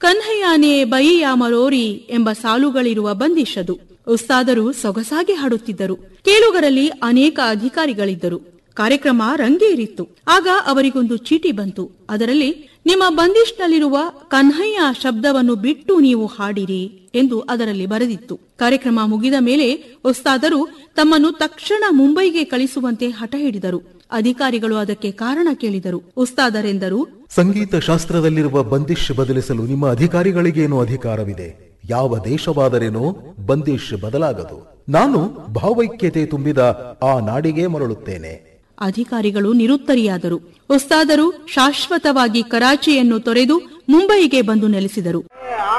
ಕನ್ಹಯ್ಯಾನೆ ಬೈಯ ಮರೋರಿ ಎಂಬ ಸಾಲುಗಳಿರುವ ಬಂದಿಶ್ ಅದು ಉಸ್ತಾದರು ಸೊಗಸಾಗಿ ಹಾಡುತ್ತಿದ್ದರು ಕೇಳುಗರಲ್ಲಿ ಅನೇಕ ಅಧಿಕಾರಿಗಳಿದ್ದರು ಕಾರ್ಯಕ್ರಮ ರಂಗೇರಿತ್ತು ಆಗ ಅವರಿಗೊಂದು ಚೀಟಿ ಬಂತು ಅದರಲ್ಲಿ ನಿಮ್ಮ ಬಂದಿಷ್ನಲ್ಲಿರುವ ಕನ್ಹಯ್ಯ ಶಬ್ದವನ್ನು ಬಿಟ್ಟು ನೀವು ಹಾಡಿರಿ ಎಂದು ಅದರಲ್ಲಿ ಬರೆದಿತ್ತು ಕಾರ್ಯಕ್ರಮ ಮುಗಿದ ಮೇಲೆ ಉಸ್ತಾದರು ತಮ್ಮನ್ನು ತಕ್ಷಣ ಮುಂಬೈಗೆ ಕಳಿಸುವಂತೆ ಹಠ ಹಿಡಿದರು ಅಧಿಕಾರಿಗಳು ಅದಕ್ಕೆ ಕಾರಣ ಕೇಳಿದರು ಉಸ್ತಾದರೆಂದರು ಸಂಗೀತ ಶಾಸ್ತ್ರದಲ್ಲಿರುವ ಬಂದಿಶ್ ಬದಲಿಸಲು ನಿಮ್ಮ ಅಧಿಕಾರಿಗಳಿಗೇನು ಅಧಿಕಾರವಿದೆ ಯಾವ ದೇಶವಾದರೇನೋ ಬಂದಿಶ್ ಬದಲಾಗದು ನಾನು ಭಾವೈಕ್ಯತೆ ತುಂಬಿದ ಆ ನಾಡಿಗೆ ಮರಳುತ್ತೇನೆ ಅಧಿಕಾರಿಗಳು ನಿರುತ್ತರಿಯಾದರು ಉಸ್ತಾದರು ಶಾಶ್ವತವಾಗಿ ಕರಾಚಿಯನ್ನು ತೊರೆದು ಮುಂಬಯಿಗೆ ಬಂದು ನೆಲೆಸಿದರು